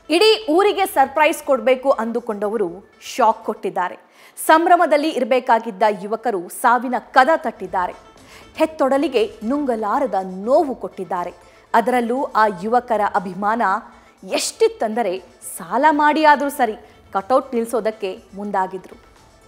ಇಡೀ ಊರಿಗೆ ಸರ್ಪ್ರೈಸ್ ಕೊಡಬೇಕು ಅಂದುಕೊಂಡವರು ಶಾಕ್ ಕೊಟ್ಟಿದ್ದಾರೆ ಸಂಭ್ರಮದಲ್ಲಿ ಇರಬೇಕಾಗಿದ್ದ ಯುವಕರು ಸಾವಿನ ಕದ ತಟ್ಟಿದ್ದಾರೆ ಹೆತ್ತೊಡಲಿಗೆ ನುಂಗಲಾರದ ನೋವು ಕೊಟ್ಟಿದ್ದಾರೆ ಅದರಲ್ಲೂ ಆ ಯುವಕರ ಅಭಿಮಾನ ಎಷ್ಟಿತ್ತಂದರೆ ಸಾಲ ಮಾಡಿ ಆದರೂ ಸರಿ ಕಟೌಟ್ ನಿಲ್ಲಿಸೋದಕ್ಕೆ ಮುಂದಾಗಿದ್ರು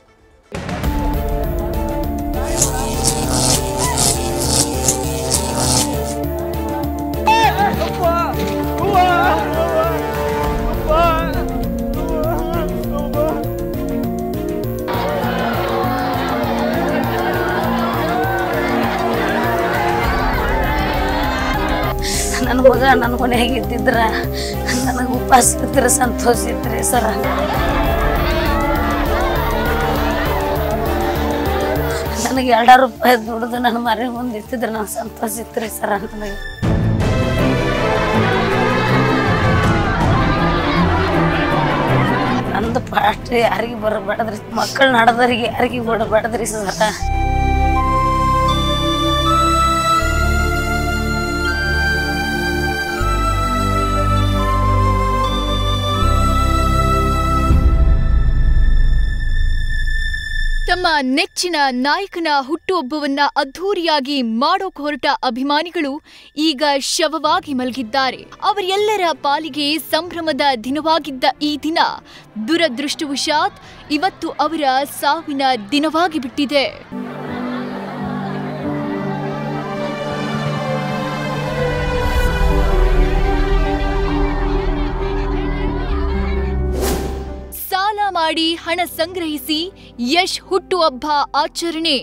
ನನ್ನ ಮಗ ನನ್ನ ಮನೆಯಾಗ ಇದ್ದಿದ್ರ ನನಗೆ ಉಪವಾಸ ಇದ್ರ ಸಂತೋಷ ಇತ್ರಿ ಸರ ನನಗೆ ಎರಡ ರೂಪಾಯಿ ದುಡ್ದು ನನ್ನ ಮನೆ ಮುಂದೆ ಇತ್ತಿದ್ರೆ ನಂಗೆ ಸಂತೋಷ ಇತ್ರಿ ಸರ ನನಗೆ ನಂದು ಪಾಸ್ಟ್ ಯಾರಿಗೆ ಬರಬೇಡದ್ರಿ ಮಕ್ಕಳು ನಡೆದವ್ರಿಗೆ ಯಾರಿಗೆ ಬಿಡಬೇಡದ್ರಿ ಸರ ತಮ್ಮ ನೆಚ್ಚಿನ ನಾಯಕನ ಹುಟ್ಟುಹಬ್ಬವನ್ನ ಅದ್ಧೂರಿಯಾಗಿ ಮಾಡೋಕ್ ಹೊರಟ ಅಭಿಮಾನಿಗಳು ಈಗ ಶವವಾಗಿ ಮಲಗಿದ್ದಾರೆ ಅವರೆಲ್ಲರ ಪಾಲಿಗೆ ಸಂಭ್ರಮದ ದಿನವಾಗಿದ್ದ ಈ ದಿನ ದುರದೃಷ್ಟವಶಾತ್ ಇವತ್ತು ಅವರ ಸಾವಿನ ದಿನವಾಗಿ ಬಿಟ್ಟಿದೆ ಸಾಲ ಮಾಡಿ ಹಣ ಸಂಗ್ರಹಿಸಿ ಯಶ್ ಹುಟ್ಟುಹಬ್ಬ ಆಚರಣೆ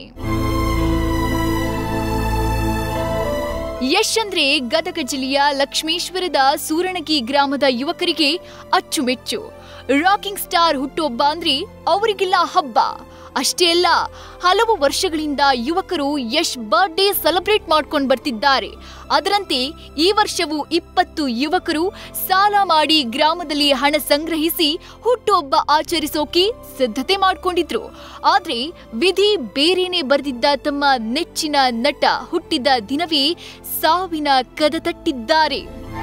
ಯಶ್ ಅಂದ್ರೆ ಗದಗ ಜಿಲ್ಲೆಯ ಲಕ್ಷ್ಮೇಶ್ವರದ ಸೂರಣಗಿ ಗ್ರಾಮದ ಯುವಕರಿಗೆ ಅಚ್ಚುಮೆಚ್ಚು ರಾಕಿಂಗ್ ಸ್ಟಾರ್ ಹುಟ್ಟುಹಬ್ಬ ಅಂದ್ರೆ ಅವರಿಗೆಲ್ಲ ಹಬ್ಬ ಅಷ್ಟೇ ಅಲ್ಲ ಹಲವು ವರ್ಷಗಳಿಂದ ಯುವಕರು ಯಶ್ ಬರ್ಡೇ ಸೆಲೆಬ್ರೇಟ್ ಮಾಡ್ಕೊಂಡು ಬರ್ತಿದ್ದಾರೆ ಅದರಂತೆ ಈ ವರ್ಷವೂ ಇಪ್ಪತ್ತು ಯುವಕರು ಸಾಲ ಮಾಡಿ ಗ್ರಾಮದಲ್ಲಿ ಹಣ ಸಂಗ್ರಹಿಸಿ ಹುಟ್ಟುಹಬ್ಬ ಆಚರಿಸೋಕೆ ಸಿದ್ಧತೆ ಮಾಡ್ಕೊಂಡಿದ್ರು ಆದ್ರೆ ವಿಧಿ ಬೇರೇನೆ ಬರೆದಿದ್ದ ತಮ್ಮ ನೆಚ್ಚಿನ ನಟ ಹುಟ್ಟಿದ ದಿನವೇ ಸಾವಿನ ಕದ ತಟ್ಟಿದ್ದಾರೆ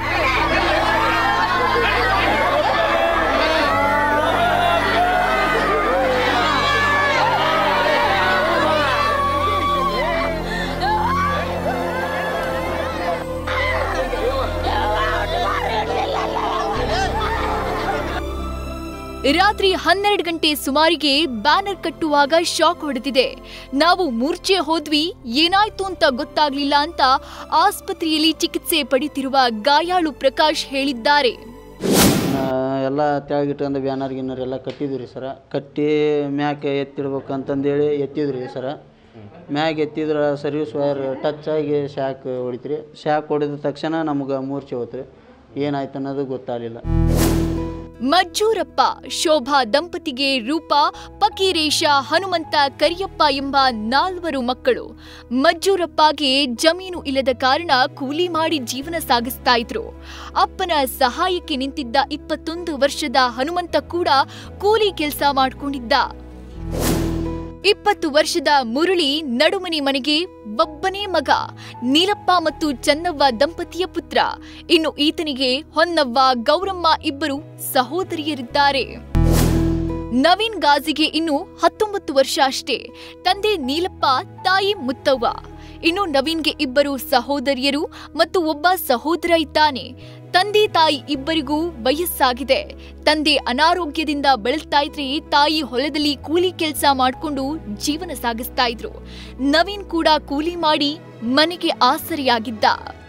ರಾತ್ರಿ ಹನ್ನೆರಡು ಗಂಟೆ ಸುಮಾರಿಗೆ ಬ್ಯಾನರ್ ಕಟ್ಟುವಾಗ ಶಾಕ್ ಹೊಡೆದಿದೆ ನಾವು ಮೂರ್ಛೆ ಹೋದ್ವಿ ಏನಾಯ್ತು ಅಂತ ಗೊತ್ತಾಗ್ಲಿಲ್ಲ ಅಂತ ಆಸ್ಪತ್ರೆಯಲ್ಲಿ ಚಿಕಿತ್ಸೆ ಪಡೆಯುತ್ತಿರುವ ಗಾಯಾಳು ಪ್ರಕಾಶ್ ಹೇಳಿದ್ದಾರೆ ಎಲ್ಲ ತೆಳಗಿಟ್ಕೊಂಡು ಬ್ಯಾನರ್ ಗಿನ್ನರ್ ಎಲ್ಲ ಕಟ್ಟಿದ್ವಿ ರೀ ಸರ ಕಟ್ಟಿ ಮ್ಯಾಕೆ ಎತ್ತಿಡ್ಬೇಕು ಅಂತಂದೇಳಿ ಎತ್ತಿದ್ರಿ ಸರ ಮ್ಯಾಗ ಎತ್ತಿದ್ರೆ ಸರ್ವಿಸ್ ವೈರ್ ಟಚ್ ಆಗಿ ಶಾಕ್ ಹೊಡಿತ್ರಿ ಶಾಕ್ ಹೊಡೆದ ತಕ್ಷಣ ನಮ್ಗೆ ಮೂರ್ಛೆ ಹೋತ್ರಿ ಏನಾಯ್ತು ಅನ್ನೋದು ಗೊತ್ತಾಗಲಿಲ್ಲ ಮಜ್ಜೂರಪ್ಪ ಶೋಭಾ ದಂಪತಿಗೆ ರೂಪ ಪಕೀರೇಶ ಹನುಮಂತ ಕರಿಯಪ್ಪ ಎಂಬ ನಾಲ್ವರು ಮಕ್ಕಳು ಮಜ್ಜೂರಪ್ಪಗೆ ಜಮೀನು ಇಲ್ಲದ ಕಾರಣ ಕೂಲಿ ಮಾಡಿ ಜೀವನ ಸಾಗಿಸ್ತಾ ಇದ್ರು ಅಪ್ಪನ ಸಹಾಯಕ್ಕೆ ನಿಂತಿದ್ದ ಇಪ್ಪತ್ತೊಂದು ವರ್ಷದ ಹನುಮಂತ ಕೂಡ ಕೂಲಿ ಕೆಲಸ ಮಾಡ್ಕೊಂಡಿದ್ದ ಇಪ್ಪತ್ತು ವರ್ಷದ ಮುರಳಿ ನಡುಮನಿ ಮನೆಗೆ ಒಬ್ಬನೇ ಮಗ ನೀಲಪ್ಪ ಮತ್ತು ಚನ್ನವ್ವ ದಂಪತಿಯ ಪುತ್ರ ಇನ್ನು ಈತನಿಗೆ ಹೊನ್ನವ್ವ ಗೌರಮ್ಮ ಇಬ್ಬರು ಸಹೋದರಿಯರಿದ್ದಾರೆ ನವೀನ್ ಗಾಜಿಗೆ ಇನ್ನು ಹತ್ತೊಂಬತ್ತು ವರ್ಷ ಅಷ್ಟೇ ತಂದೆ ನೀಲಪ್ಪ ತಾಯಿ ಮುತ್ತವ್ವ ಇನ್ನು ನವೀನ್ಗೆ ಇಬ್ಬರು ಸಹೋದರಿಯರು ಮತ್ತು ಒಬ್ಬ ಸಹೋದರ ಇದ್ದಾನೆ ತಂದೆ ತಾಯಿ ಇಬ್ಬರಿಗೂ ವಯಸ್ಸಾಗಿದೆ ತಂದೆ ಅನಾರೋಗ್ಯದಿಂದ ಬಳಲ್ತಾ ಇದ್ರೆ ತಾಯಿ ಹೊಲದಲ್ಲಿ ಕೂಲಿ ಕೆಲಸ ಮಾಡಿಕೊಂಡು ಜೀವನ ಸಾಗಿಸ್ತಾ ಇದ್ರು ನವೀನ್ ಕೂಡ ಕೂಲಿ ಮಾಡಿ ಮನೆಗೆ ಆಸರೆಯಾಗಿದ್ದ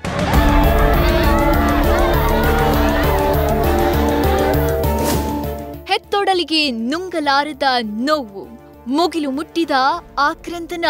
ಹೆತ್ತೊಡಲಿಗೆ ನುಂಗಲಾರದ ನೋವು ಮುಗಿಲು ಮುಟ್ಟಿದ ಆಕ್ರಂದನ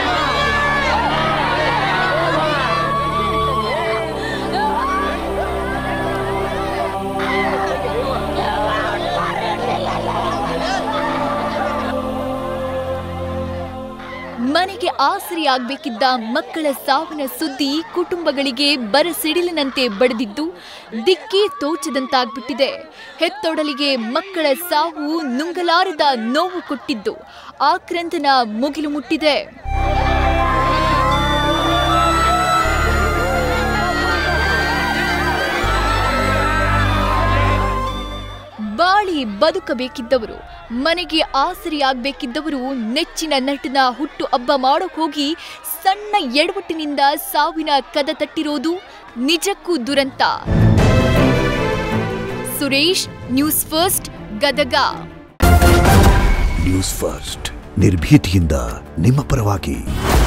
ಮನೆಗೆ ಆಸರೆಯಾಗಬೇಕಿದ್ದ ಮಕ್ಕಳ ಸಾವಿನ ಸುದ್ದಿ ಕುಟುಂಬಗಳಿಗೆ ಬರಸಿಡಿಲಿನಂತೆ ಬಡಿದಿದ್ದು ದಿಕ್ಕೇ ತೋಚದಂತಾಗ್ಬಿಟ್ಟಿದೆ ಹೆತ್ತೊಡಲಿಗೆ ಮಕ್ಕಳ ಸಾವು ನುಂಗಲಾರದ ನೋವು ಕೊಟ್ಟಿದ್ದು ಆಕ್ರಂದನ ಮುಗಿಲು ಮುಟ್ಟಿದೆ ಬಾಳಿ ಬದುಕಬೇಕಿದ್ದವರು ಮನೆಗೆ ಆಸರೆಯಾಗಬೇಕಿದ್ದವರು ನೆಚ್ಚಿನ ನಟನ ಹುಟ್ಟು ಹಬ್ಬ ಮಾಡೋಕ್ ಹೋಗಿ ಸಣ್ಣ ಎಡವಟ್ಟಿನಿಂದ ಸಾವಿನ ಕದ ತಟ್ಟಿರೋದು ನಿಜಕ್ಕೂ ದುರಂತ Suresh news first Gadag news first ನಿರ್ಭೀತಿಯಿಂದ ನಿಮ್ಮ ಪರವಾಗಿ